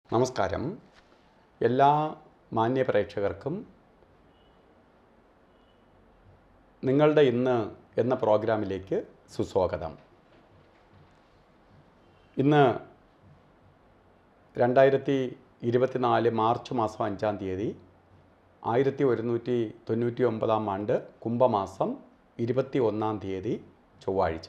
നമസ്കാരം എല്ലാ മാന്യ പ്രേക്ഷകർക്കും നിങ്ങളുടെ ഇന്ന് എന്ന പ്രോഗ്രാമിലേക്ക് സുസ്വാഗതം ഇന്ന് രണ്ടായിരത്തി ഇരുപത്തിനാല് മാർച്ച് മാസം അഞ്ചാം തീയതി ആയിരത്തി ഒരുന്നൂറ്റി തൊണ്ണൂറ്റി ഒമ്പതാം ആണ്ട് കുംഭമാസം ഇരുപത്തി ഒന്നാം തീയതി ചൊവ്വാഴ്ച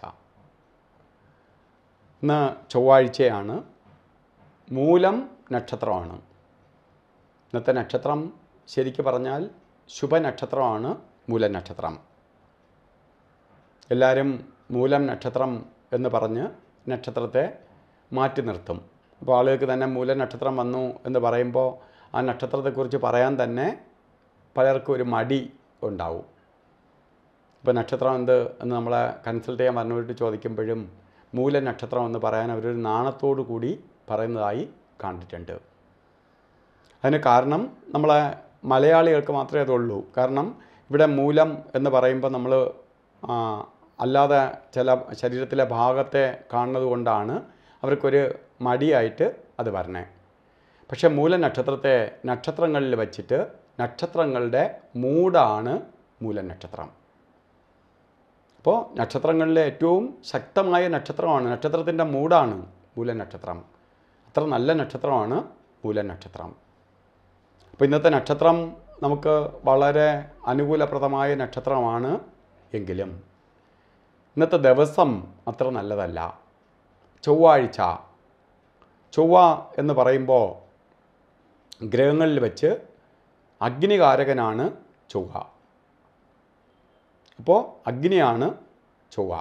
ഇന്ന് ചൊവ്വാഴ്ചയാണ് മൂലം നക്ഷത്രമാണ് ഇന്നത്തെ നക്ഷത്രം ശരിക്ക് പറഞ്ഞാൽ ശുഭനക്ഷത്രമാണ് മൂലം നക്ഷത്രം എല്ലാവരും മൂലം നക്ഷത്രം എന്ന് പറഞ്ഞ് നക്ഷത്രത്തെ മാറ്റി നിർത്തും അപ്പോൾ ആളുകൾക്ക് തന്നെ മൂലം നക്ഷത്രം വന്നു എന്ന് പറയുമ്പോൾ ആ നക്ഷത്രത്തെക്കുറിച്ച് പറയാൻ തന്നെ പലർക്കും ഒരു മടി ഉണ്ടാവും ഇപ്പോൾ നക്ഷത്രം എന്ത് എന്ന് നമ്മളെ കൺസൾട്ട് ചെയ്യാൻ പറഞ്ഞവരോട് ചോദിക്കുമ്പോഴും മൂല നക്ഷത്രം എന്ന് പറയാൻ അവരൊരു നാണത്തോടു കൂടി പറയുന്നതായി കണ്ടിട്ടുണ്ട് അതിന് കാരണം നമ്മളെ മലയാളികൾക്ക് മാത്രമേ അതുള്ളൂ കാരണം ഇവിടെ മൂലം എന്ന് പറയുമ്പോൾ നമ്മൾ ആ, അല്ലാതെ ചില ശരീരത്തിലെ ഭാഗത്തെ കാണുന്നത് കൊണ്ടാണ് അവർക്കൊരു മടിയായിട്ട് അത് വരണേ പക്ഷേ മൂല നക്ഷത്രത്തെ നക്ഷത്രങ്ങളിൽ വച്ചിട്ട് നക്ഷത്രങ്ങളുടെ മൂടാണ് മൂല നക്ഷത്രം അപ്പോൾ നക്ഷത്രങ്ങളിലെ ഏറ്റവും ശക്തമായ നക്ഷത്രമാണ് നക്ഷത്രത്തിൻ്റെ മൂടാണ് മൂല നക്ഷത്രം അത്ര നല്ല നക്ഷത്രമാണ് മൂല നക്ഷത്രം അപ്പോൾ ഇന്നത്തെ നക്ഷത്രം നമുക്ക് വളരെ അനുകൂലപ്രദമായ നക്ഷത്രമാണ് എങ്കിലും ഇന്നത്തെ ദിവസം അത്ര നല്ലതല്ല ചൊവ്വാഴ്ച ചൊവ്വ എന്ന് പറയുമ്പോൾ ഗ്രഹങ്ങളിൽ വെച്ച് അഗ്നികാരകനാണ് ചൊവ്വ അപ്പോൾ അഗ്നിയാണ് ചൊവ്വ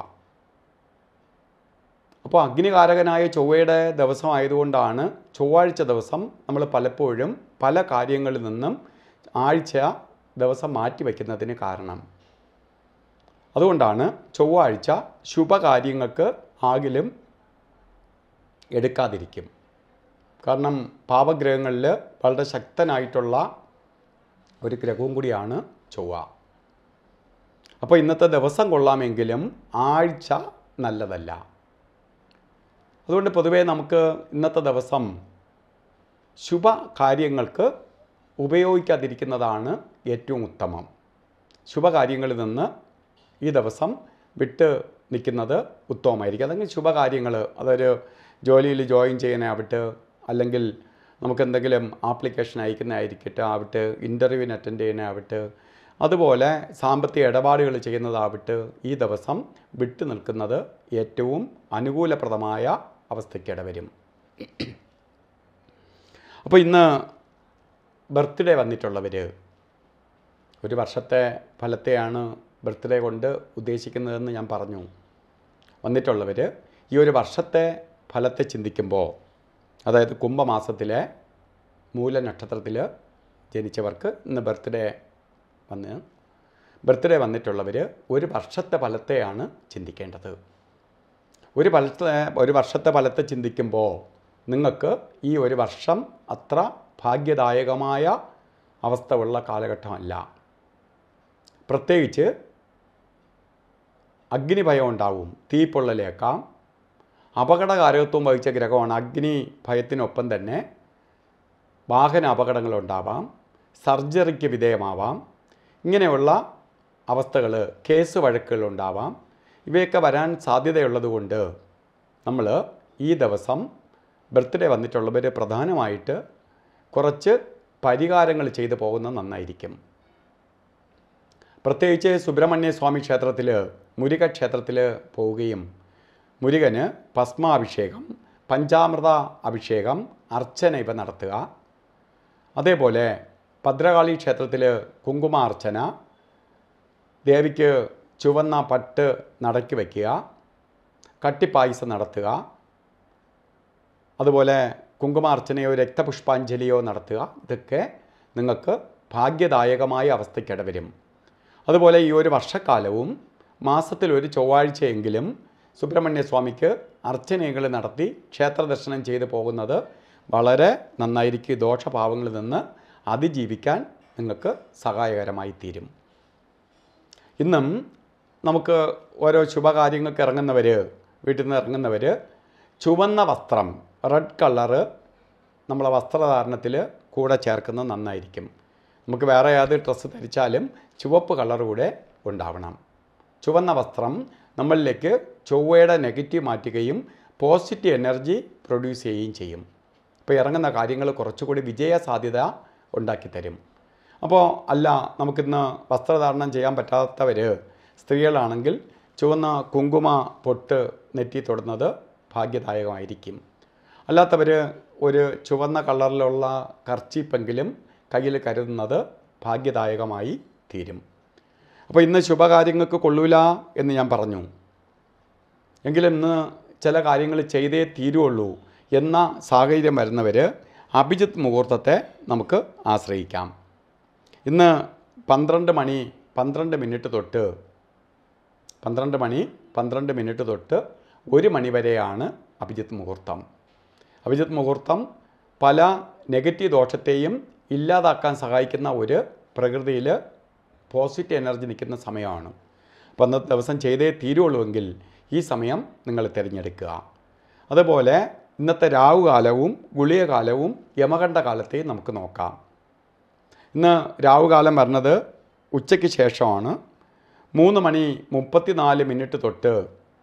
അപ്പോൾ അഗ്നികാരകനായ ചൊവ്വയുടെ ദിവസമായതുകൊണ്ടാണ് ചൊവ്വാഴ്ച ദിവസം നമ്മൾ പലപ്പോഴും പല കാര്യങ്ങളിൽ നിന്നും ആഴ്ച ദിവസം മാറ്റി വയ്ക്കുന്നതിന് കാരണം അതുകൊണ്ടാണ് ചൊവ്വാഴ്ച ശുഭകാര്യങ്ങൾക്ക് ആകിലും എടുക്കാതിരിക്കും കാരണം പാപഗ്രഹങ്ങളിൽ വളരെ ശക്തനായിട്ടുള്ള ഒരു ഗ്രഹവും കൂടിയാണ് ചൊവ്വ അപ്പോൾ ഇന്നത്തെ ദിവസം കൊള്ളാമെങ്കിലും ആഴ്ച നല്ലതല്ല അതുകൊണ്ട് പൊതുവേ നമുക്ക് ഇന്നത്തെ ദിവസം ശുഭ കാര്യങ്ങൾക്ക് ഉപയോഗിക്കാതിരിക്കുന്നതാണ് ഏറ്റവും ഉത്തമം ശുഭകാര്യങ്ങളിൽ നിന്ന് ഈ ദിവസം വിട്ട് നിൽക്കുന്നത് ഉത്തമമായിരിക്കും അല്ലെങ്കിൽ ശുഭകാര്യങ്ങൾ അതൊരു ജോലിയിൽ ജോയിൻ ചെയ്യാനാവട്ടെ അല്ലെങ്കിൽ നമുക്ക് എന്തെങ്കിലും ആപ്ലിക്കേഷൻ അയക്കുന്നതായിരിക്കട്ടെ ആവട്ടെ ഇൻ്റർവ്യൂവിന് അറ്റൻഡ് ചെയ്യാനാവട്ടെ അതുപോലെ സാമ്പത്തിക ഇടപാടുകൾ ചെയ്യുന്നതാവട്ടെ ഈ ദിവസം വിട്ടു നിൽക്കുന്നത് ഏറ്റവും അനുകൂലപ്രദമായ അവസ്ഥയ്ക്ക് ഇടവരും അപ്പോൾ ഇന്ന് ബർത്ത്ഡേ വന്നിട്ടുള്ളവർ ഒരു വർഷത്തെ ഫലത്തെയാണ് ബർത്ത്ഡേ കൊണ്ട് ഉദ്ദേശിക്കുന്നതെന്ന് ഞാൻ പറഞ്ഞു വന്നിട്ടുള്ളവർ ഈ ഒരു വർഷത്തെ ഫലത്തെ ചിന്തിക്കുമ്പോൾ അതായത് കുംഭമാസത്തിലെ മൂല നക്ഷത്രത്തിൽ ജനിച്ചവർക്ക് ഇന്ന് ബർത്ത്ഡേ വന്ന് ബർത്ത്ഡേ വന്നിട്ടുള്ളവർ ഒരു വർഷത്തെ ഫലത്തെയാണ് ചിന്തിക്കേണ്ടത് ഒരു ഫലത്തെ ഒരു വർഷത്തെ ഫലത്തെ ചിന്തിക്കുമ്പോൾ നിങ്ങൾക്ക് ഈ ഒരു വർഷം അത്ര ഭാഗ്യദായകമായ അവസ്ഥ ഉള്ള കാലഘട്ടമല്ല പ്രത്യേകിച്ച് അഗ്നിഭയം ഉണ്ടാവും തീപ്പൊള്ളലേക്കാം അപകടകാരകത്വം വഹിച്ച ഗ്രഹമാണ് അഗ്നി ഭയത്തിനൊപ്പം തന്നെ വാഹന അപകടങ്ങളുണ്ടാവാം സർജറിക്ക് വിധേയമാവാം ഇങ്ങനെയുള്ള അവസ്ഥകൾ കേസ് വഴക്കുകളുണ്ടാവാം ഇവയൊക്കെ വരാൻ സാധ്യതയുള്ളതുകൊണ്ട് നമ്മൾ ഈ ദിവസം ബർത്ത്ഡേ വന്നിട്ടുള്ളവർ പ്രധാനമായിട്ട് കുറച്ച് പരിഹാരങ്ങൾ ചെയ്തു പോകുന്നത് നന്നായിരിക്കും പ്രത്യേകിച്ച് സുബ്രഹ്മണ്യ സ്വാമി ക്ഷേത്രത്തിൽ മുരുക ക്ഷേത്രത്തിൽ പോവുകയും മുരുകന് ഭസ്മാഭിഷേകം പഞ്ചാമൃത അഭിഷേകം അർച്ചന ഇവ നടത്തുക അതേപോലെ ഭദ്രകാളി ക്ഷേത്രത്തിൽ കുങ്കുമാർച്ചന ദേവിക്ക് ചുവന്ന പട്ട് നടക്കി വയ്ക്കുക കട്ടിപ്പായസം നടത്തുക അതുപോലെ കുങ്കുമാർച്ചനയോ രക്തപുഷ്പാഞ്ജലിയോ നടത്തുക ഇതൊക്കെ നിങ്ങൾക്ക് ഭാഗ്യദായകമായ അവസ്ഥയ്ക്കിടവരും അതുപോലെ ഈ ഒരു വർഷക്കാലവും മാസത്തിൽ ഒരു ചൊവ്വാഴ്ചയെങ്കിലും സുബ്രഹ്മണ്യ സ്വാമിക്ക് അർച്ചനകൾ നടത്തി ക്ഷേത്ര ദർശനം ചെയ്തു പോകുന്നത് വളരെ നന്നായിരിക്കും ഈ ദോഷഭാവങ്ങളിൽ നിന്ന് അതിജീവിക്കാൻ നിങ്ങൾക്ക് സഹായകരമായി തീരും ഇന്നും നമുക്ക് ഓരോ ശുഭകാര്യങ്ങൾക്ക് ഇറങ്ങുന്നവർ വീട്ടിൽ നിന്ന് ഇറങ്ങുന്നവർ ചുവന്ന വസ്ത്രം റെഡ് കളറ് നമ്മളെ വസ്ത്രധാരണത്തിൽ കൂടെ ചേർക്കുന്നത് നന്നായിരിക്കും നമുക്ക് വേറെ ഏത് ഡ്രസ്സ് ധരിച്ചാലും ചുവപ്പ് കളർ കൂടെ ഉണ്ടാവണം ചുവന്ന വസ്ത്രം നമ്മളിലേക്ക് ചൊവ്വയുടെ നെഗറ്റീവ് മാറ്റുകയും പോസിറ്റീവ് എനർജി പ്രൊഡ്യൂസ് ചെയ്യുകയും ചെയ്യും അപ്പോൾ ഇറങ്ങുന്ന കാര്യങ്ങൾ കുറച്ചുകൂടി വിജയ സാധ്യത ഉണ്ടാക്കി തരും അപ്പോൾ അല്ല നമുക്കിന്ന് വസ്ത്രധാരണം ചെയ്യാൻ പറ്റാത്തവർ സ്ത്രീകളാണെങ്കിൽ ചുവന്ന കുങ്കുമ പൊട്ട് നെറ്റി തൊടുന്നത് ഭാഗ്യദായകമായിരിക്കും അല്ലാത്തവർ ഒരു ചുവന്ന കളറിലുള്ള കർച്ചീപ്പെങ്കിലും കയ്യിൽ കരുതുന്നത് ഭാഗ്യദായകമായി തീരും അപ്പോൾ ഇന്ന് ശുഭകാര്യങ്ങൾക്ക് കൊള്ളൂല എന്ന് ഞാൻ പറഞ്ഞു എങ്കിലും ഇന്ന് ചില കാര്യങ്ങൾ ചെയ്തേ തീരുള്ളൂ എന്ന സാഹചര്യം വരുന്നവർ അഭിജിത്ത് മുഹൂർത്തത്തെ നമുക്ക് ആശ്രയിക്കാം ഇന്ന് പന്ത്രണ്ട് മണി പന്ത്രണ്ട് മിനിറ്റ് തൊട്ട് പന്ത്രണ്ട് മണി പന്ത്രണ്ട് മിനിറ്റ് തൊട്ട് ഒരു മണി വരെയാണ് അഭിജിത്ത് മുഹൂർത്തം അഭിജിത്ത് മുഹൂർത്തം പല നെഗറ്റീവ് ദോഷത്തെയും ഇല്ലാതാക്കാൻ സഹായിക്കുന്ന ഒരു പ്രകൃതിയിൽ പോസിറ്റീവ് എനർജി നിൽക്കുന്ന സമയമാണ് അപ്പോൾ അന്നത്തെ ദിവസം ചെയ്തേ തീരുള്ളൂവെങ്കിൽ ഈ സമയം നിങ്ങൾ തിരഞ്ഞെടുക്കുക അതുപോലെ ഇന്നത്തെ രാവുകാലവും ഗുളിക കാലവും യമകണ്ഠ കാലത്തെയും നമുക്ക് നോക്കാം ഇന്ന് രാവുകാലം വരുന്നത് ഉച്ചയ്ക്ക് ശേഷമാണ് മൂന്ന് മണി മുപ്പത്തിനാല് മിനിറ്റ് തൊട്ട്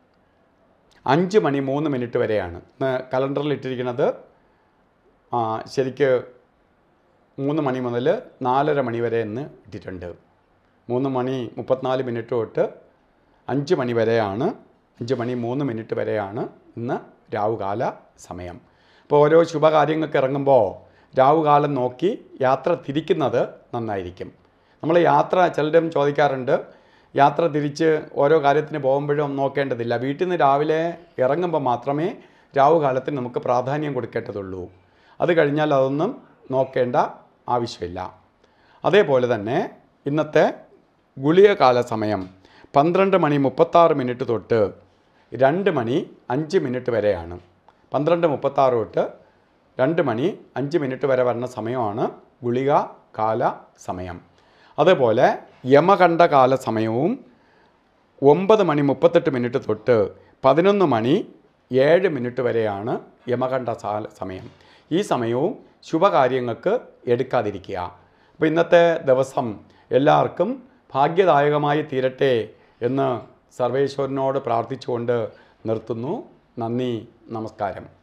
അഞ്ച് മണി മൂന്ന് മിനിറ്റ് വരെയാണ് ഇന്ന് കലണ്ടറിൽ ഇട്ടിരിക്കുന്നത് ആ, ശരിക്ക് മൂന്ന് മണി മുതൽ നാലര മണി വരെ എന്ന് ഇട്ടിട്ടുണ്ട് മൂന്ന് മണി മുപ്പത്തിനാല് മിനിറ്റ് തൊട്ട് അഞ്ച് മണി വരെയാണ് അഞ്ച് മണി മൂന്ന് മിനിറ്റ് വരെയാണ് ഇന്ന് രാവുകാല സമയം അപ്പോൾ ഓരോ ശുഭകാര്യങ്ങൾക്ക് ഇറങ്ങുമ്പോൾ രാവുകാലം നോക്കി യാത്ര തിരിക്കുന്നത് നന്നായിരിക്കും നമ്മൾ യാത്ര ചിലരും ചോദിക്കാറുണ്ട് യാത്ര തിരിച്ച് ഓരോ കാര്യത്തിന് പോകുമ്പോഴും നോക്കേണ്ടതില്ല വീട്ടിൽ നിന്ന് രാവിലെ ഇറങ്ങുമ്പോൾ മാത്രമേ രാവുകാലത്തിന് നമുക്ക് പ്രാധാന്യം കൊടുക്കേണ്ടതുള്ളൂ അത് കഴിഞ്ഞാൽ അതൊന്നും നോക്കേണ്ട ആവശ്യമില്ല അതേപോലെ തന്നെ ഇന്നത്തെ ഗുളികകാല സമയം പന്ത്രണ്ട് മണി മുപ്പത്താറ് മിനിറ്റ് തൊട്ട് രണ്ട് മണി അഞ്ച് മിനിറ്റ് വരെയാണ് പന്ത്രണ്ട് മുപ്പത്താറ് തൊട്ട് രണ്ട് മണി അഞ്ച് മിനിറ്റ് വരെ വരുന്ന സമയമാണ് ഗുളിക കാല സമയം അതുപോലെ യമകണ്ഠ കാല സമയവും ഒമ്പത് മണി മുപ്പത്തെട്ട് മിനിറ്റ് തൊട്ട് പതിനൊന്ന് മണി ഏഴ് മിനിറ്റ് വരെയാണ് യമകണ്ഠ സാ- സമയം ഈ സമയവും ശുഭകാര്യങ്ങൾക്ക് എടുക്കാതിരിക്കുക അപ്പോൾ ഇന്നത്തെ ദിവസം എല്ലാവർക്കും ഭാഗ്യദായകമായി തീരട്ടെ എന്ന് സർവേശ്വരനോട് പ്രാർത്ഥിച്ചുകൊണ്ട് നിർത്തുന്നു നന്ദി നമസ്കാരം